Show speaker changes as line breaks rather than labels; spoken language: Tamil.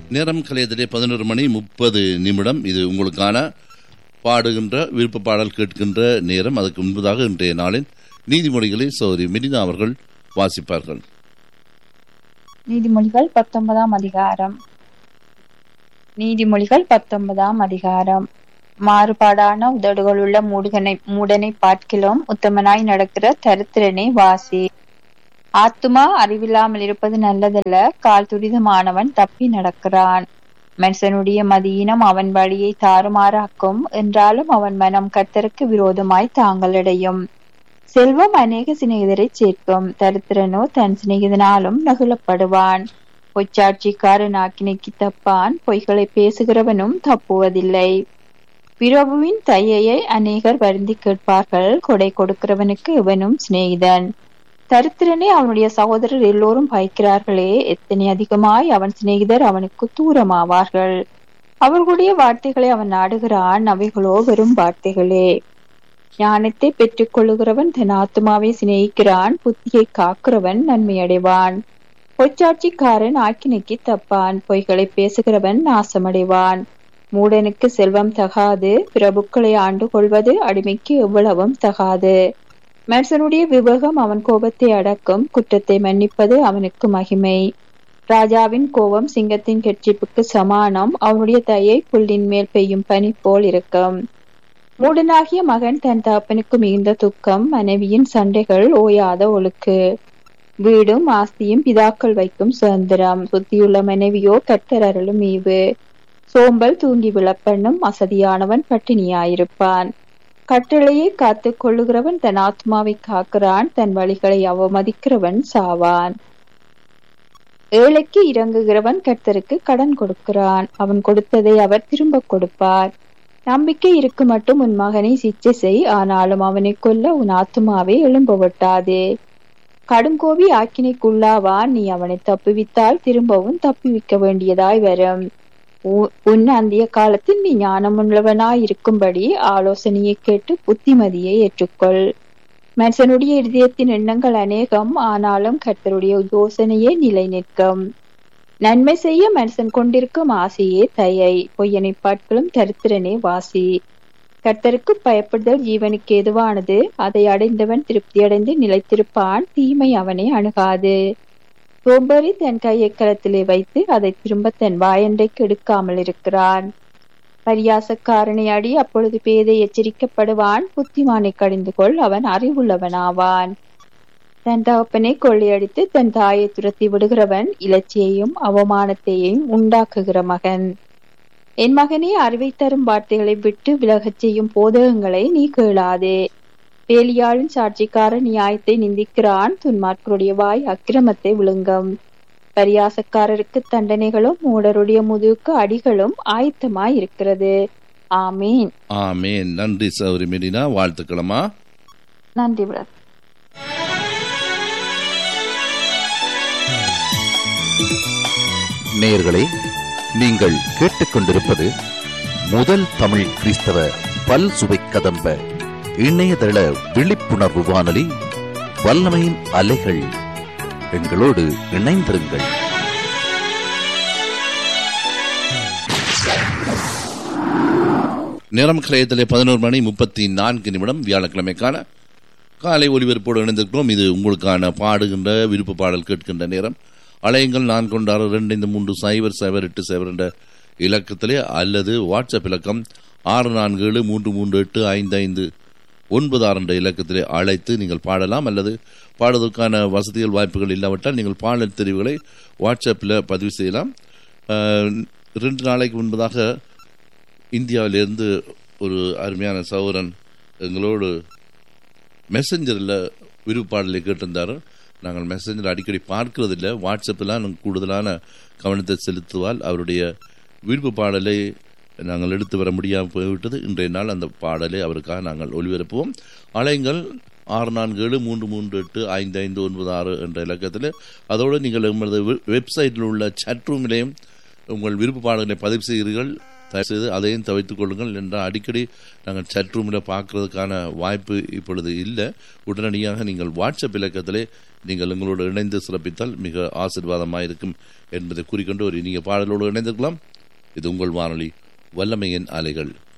நேரம் கலையத்திலே பதினொரு மணி முப்பது நிமிடம் இது உங்களுக்கான பாடுகின்ற விருப்ப பாடல் கேட்கின்ற நேரம் அதுக்கு முன்பதாக இன்றைய நாளின் நீதிமொழிகளை சௌரி மினிதா அவர்கள் வாசிப்பார்கள்
நீதிமொழிகள் பத்தொன்பதாம் அதிகாரம் நீதிமொழிகள் பத்தொன்பதாம் அதிகாரம் மாறுபாடான உதடுகளுள்ள மூடுகனை மூடனை பார்க்கிலும் உத்தமனாய் நடக்கிற தரித்திரனை வாசி ஆத்துமா அறிவில்லாமல் இருப்பது நல்லதல்ல கால் துரிதமானவன் தப்பி நடக்கிறான் மனுஷனுடைய மதியினம் அவன் வழியை தாறுமாறாக்கும் என்றாலும் அவன் மனம் கர்த்தருக்கு விரோதமாய் தாங்களடையும் செல்வம் அநேக சிநேகிதரை சேர்க்கும் தரித்திரனோ தன் சிநேகிதனாலும் நகுலப்படுவான் பொச்சாட்சிக்காரன் ஆக்கினைக்கு தப்பான் பொய்களை பேசுகிறவனும் தப்புவதில்லை பிரபுவின் தையையை அநேகர் வருந்தி கேட்பார்கள் கொடை கொடுக்கிறவனுக்கு இவனும் சிநேகிதன் தரித்திரனே அவனுடைய சகோதரர் எல்லோரும் பயக்கிறார்களே எத்தனை அதிகமாய் அவன் சிநேகிதர் அவனுக்கு தூரமாவார்கள் அவர்களுடைய வார்த்தைகளை அவன் நாடுகிறான் அவைகளோ வெறும் வார்த்தைகளே ஞானத்தை பெற்றுக் கொள்ளுகிறவன் தன் ஆத்மாவை சிநேகிக்கிறான் புத்தியை காக்கிறவன் நன்மை அடைவான் பொச்சாட்சிக்காரன் ஆக்கினைக்கு தப்பான் பொய்களை பேசுகிறவன் நாசமடைவான் மூடனுக்கு செல்வம் தகாது பிரபுக்களை ஆண்டு கொள்வது அடிமைக்கு எவ்வளவும் தகாது மனுஷனுடைய விவேகம் அவன் கோபத்தை அடக்கும் குற்றத்தை மன்னிப்பது அவனுக்கு மகிமை ராஜாவின் கோபம் சிங்கத்தின் கெட்சிப்புக்கு சமானம் அவனுடைய தயை புல்லின் மேல் பெய்யும் பனி போல் இருக்கும் மூடனாகிய மகன் தன் தகப்பனுக்கு மிகுந்த துக்கம் மனைவியின் சண்டைகள் ஓயாத ஒழுக்கு வீடும் ஆஸ்தியும் பிதாக்கள் வைக்கும் சுதந்திரம் புத்தியுள்ள மனைவியோ கர்த்தர் அருளும் ஈவு சோம்பல் தூங்கி விழப்பண்ணும் அசதியானவன் பட்டினியாயிருப்பான் கட்டளையை காத்து கொள்ளுகிறவன் தன் ஆத்மாவை காக்கிறான் தன் வழிகளை அவமதிக்கிறவன் சாவான் ஏழைக்கு இறங்குகிறவன் கர்த்தருக்கு கடன் கொடுக்கிறான் அவன் கொடுத்ததை அவர் திரும்ப கொடுப்பார் நம்பிக்கை இருக்கு மட்டும் உன் மகனை சிச்சை செய் ஆனாலும் அவனை கொல்ல உன் ஆத்மாவை எழும்ப விட்டாதே கடுங்கோவி ஆக்கினைக்குள்ளாவான் நீ அவனை தப்புவித்தால் திரும்பவும் தப்புவிக்க வேண்டியதாய் வரும் உன் அந்திய காலத்தில் நீ ஞானமுள்ளவனாய் இருக்கும்படி ஆலோசனையை கேட்டு புத்திமதியை ஏற்றுக்கொள் மனுஷனுடைய இருதயத்தின் எண்ணங்கள் அநேகம் ஆனாலும் கர்த்தருடைய யோசனையே நிலை நிற்கும் நன்மை செய்ய மனுஷன் கொண்டிருக்கும் ஆசையே தயை பொய்யனை பாட்களும் தரித்திரனே வாசி கர்த்தருக்கு பயப்படுதல் ஜீவனுக்கு எதுவானது அதை அடைந்தவன் திருப்தியடைந்து நிலைத்திருப்பான் தீமை அவனை அணுகாது சோம்பேறி தன் கையை களத்திலே வைத்து அதை திரும்ப தன் வாயண்டைக்கு எடுக்காமல் இருக்கிறான் பரியாசக்காரனை அடி அப்பொழுது பேதை எச்சரிக்கப்படுவான் புத்திமானை கடிந்து கொள் அவன் அறிவுள்ளவனாவான் தன் தகப்பனை கொள்ளையடித்து தன் தாயை துரத்தி விடுகிறவன் இலச்சியையும் அவமானத்தையும் உண்டாக்குகிற மகன் என் மகனே அறிவை தரும் வார்த்தைகளை விட்டு விலகச் செய்யும் போதகங்களை நீ கேளாதே வேலியாளின் சாட்சிக்கார நியாயத்தை நிந்திக்கிறான் துன்மார்க்கருடைய வாய் அக்கிரமத்தை விழுங்கும் பரியாசக்காரருக்கு தண்டனைகளும் மூடருடைய முதுகுக்கு அடிகளும் ஆயத்தமாய் இருக்கிறது ஆமீன்
ஆமேன் நன்றி சௌரி மெரினா வாழ்த்துக்களமா
நன்றி பிரதர்
நேயர்களே நீங்கள் கேட்டுக்கொண்டிருப்பது முதல் தமிழ் கிறிஸ்தவ பல் சுவை கதம்ப இணையதள விழிப்புணர்வு வானொலி வல்லமையின் அலைகள் எங்களோடு இணைந்திருங்கள்
நேரம் கலையத்திலே பதினோரு மணி முப்பத்தி நான்கு நிமிடம் வியாழக்கிழமைக்கான காலை ஒலிபரப்போடு இணைந்திருக்கிறோம் இது உங்களுக்கான பாடுகின்ற விருப்ப பாடல் கேட்கின்ற நேரம் அலையங்கள் நான் கொண்டாறு ரெண்டு இந்த மூன்று சைபர் சைபர் எட்டு சைபர் என்ற இலக்கத்திலே அல்லது வாட்ஸ்அப் இலக்கம் ஆறு நான்கு ஏழு மூன்று மூன்று எட்டு ஐந்து ஐந்து ஒன்பது ஆறு என்ற இலக்கத்திலே அழைத்து நீங்கள் பாடலாம் அல்லது பாடுவதற்கான வசதிகள் வாய்ப்புகள் இல்லாவிட்டால் நீங்கள் பாடல் தெரிவுகளை வாட்ஸ்அப்பில் பதிவு செய்யலாம் ரெண்டு நாளைக்கு முன்பதாக இந்தியாவிலிருந்து ஒரு அருமையான சௌரன் எங்களோடு மெசஞ்சரில் விருப்பாடலை கேட்டிருந்தார் நாங்கள் மெசஞ்சர் அடிக்கடி பார்க்கறதில்ல வாட்ஸ்அப்பில் நாங்கள் கூடுதலான கவனத்தை செலுத்துவால் அவருடைய விருப்ப பாடலை நாங்கள் எடுத்து வர முடியாமல் போய்விட்டது இன்றைய நாள் அந்த பாடலை அவருக்காக நாங்கள் ஒளிபரப்புவோம் அலைங்கள் ஆறு நான்கு ஏழு மூன்று மூன்று எட்டு ஐந்து ஐந்து ஒன்பது ஆறு என்ற இலக்கத்தில் அதோடு நீங்கள் உங்களது வெப்சைட்டில் உள்ள சட் ரூமிலேயும் உங்கள் விருப்ப பாடல்களை பதிவு செய்கிறீர்கள் தயவுசெய்து அதையும் தவிர்த்துக் கொள்ளுங்கள் என்றால் அடிக்கடி நாங்கள் chat room ல பார்க்கறதுக்கான வாய்ப்பு இப்பொழுது இல்லை உடனடியாக நீங்கள் வாட்ஸ்அப் இலக்கத்திலே நீங்கள் எங்களோடு இணைந்து சிறப்பித்தால் மிக ஆசீர்வாதமாக இருக்கும் என்பதை கூறிக்கொண்டு ஒரு இனிய பாடலோடு இணைந்திருக்கலாம் இது உங்கள் வானொலி வல்லமையின் அலைகள்